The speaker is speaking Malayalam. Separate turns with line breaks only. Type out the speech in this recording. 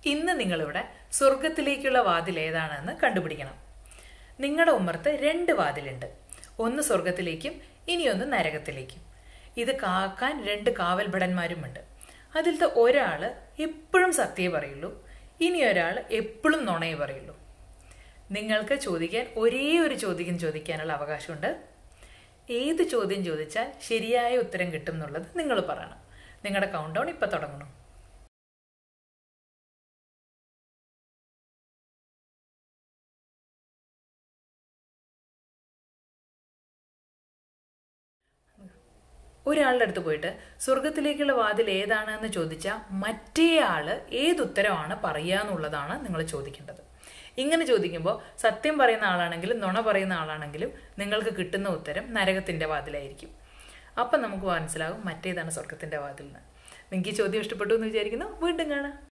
ഇന്ന് നിങ്ങളിവിടെ സ്വർഗത്തിലേക്കുള്ള വാതിൽ ഏതാണെന്ന് കണ്ടുപിടിക്കണം നിങ്ങളുടെ ഉമ്മർത്ത് രണ്ട് വാതിലുണ്ട് ഒന്ന് സ്വർഗത്തിലേക്കും ഇനിയൊന്ന് നരകത്തിലേക്കും ഇത് കാക്കാൻ രണ്ട് കാവൽ ഭടന്മാരുമുണ്ട് അതിലത്തെ ഒരാൾ എപ്പോഴും സത്യമേ പറയുള്ളൂ ഇനി ഒരാൾ എപ്പോഴും നുണയേ പറയുള്ളൂ നിങ്ങൾക്ക് ചോദിക്കാൻ ഒരേ ഒരു ചോദ്യം ചോദിക്കാനുള്ള അവകാശമുണ്ട് ഏത് ചോദ്യം ചോദിച്ചാൽ ശരിയായ ഉത്തരം കിട്ടും എന്നുള്ളത് നിങ്ങൾ പറയണം നിങ്ങളുടെ കൗണ്ട് ഡൗൺ ഇപ്പം തുടങ്ങണം ഒരാളുടെ അടുത്ത് പോയിട്ട് സ്വർഗത്തിലേക്കുള്ള വാതിൽ ഏതാണ് എന്ന് ചോദിച്ചാൽ മറ്റേ ആള് ഏതുത്തരമാണ് പറയുക എന്നുള്ളതാണ് നിങ്ങൾ ചോദിക്കേണ്ടത് ഇങ്ങനെ ചോദിക്കുമ്പോൾ സത്യം പറയുന്ന ആളാണെങ്കിലും നുണ പറയുന്ന ആളാണെങ്കിലും നിങ്ങൾക്ക് കിട്ടുന്ന ഉത്തരം നരകത്തിന്റെ വാതിലായിരിക്കും അപ്പം നമുക്ക് മനസ്സിലാകും മറ്റേതാണ് സ്വർഗത്തിന്റെ വാതിൽ എന്ന് നിങ്ങൾക്ക് ഈ ചോദ്യം ഇഷ്ടപ്പെട്ടു എന്ന് വിചാരിക്കുന്നു വീണ്ടും കാണാം